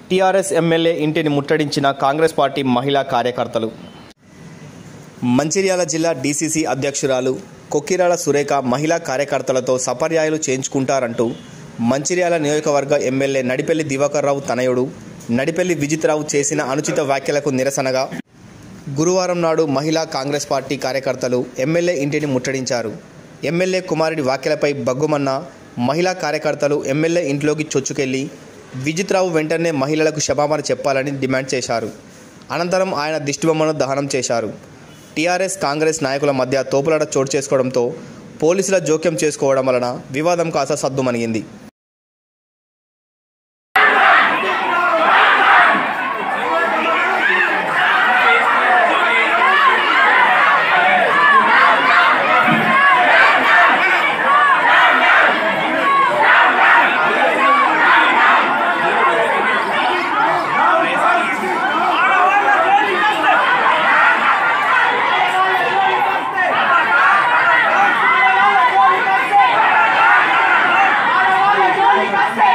TRS MLA ఇంటిని ముట్టడించిన Congress party మహిళా కార్యకర్తలు మంచిర్యాల జిల్లా డీసీసీ అధ్యక్షురాలు కొక్కిరాల సురేఖ మహిళా కార్యకర్తలతో సపర్యాయాలు చేయించుకుంటారంటూ మంచిర్యాల నియోజకవర్గ ఎమ్మెల్యే నడిపెల్లి దివాకర్ రావు తనయుడు నడిపెల్లి విజిత్రావు చేసిన అనుచిత వ్యాఖ్యలకు నిరసనగా గురువారం నాడు మహిళా కాంగ్రెస్ పార్టీ కార్యకర్తలు ఎమ్మెల్యే ఇంటిని ముట్టడించారు ఎమ్మెల్యే కుమారుడి వ్యాఖ్యలపై బగ్గుమన్న మహిళా కార్యకర్తలు ఎమ్మెల్యే ఇంట్లోకి చొచ్చుకెళ్లి విజిత్రావు వెంటనే మహిళలకు క్షమాపణ చెప్పాలని డిమాండ్ చేశారు అనంతరం ఆయన దిష్టిబొమ్మను దహనం చేశారు టీఆర్ఎస్ కాంగ్రెస్ నాయకుల మధ్య తోపులాట చోటు చేసుకోవడంతో పోలీసుల జోక్యం చేసుకోవడం వలన వివాదం కాస్త సద్దుమణిగింది ఆడవాళ్ళ జోలికి వస్తే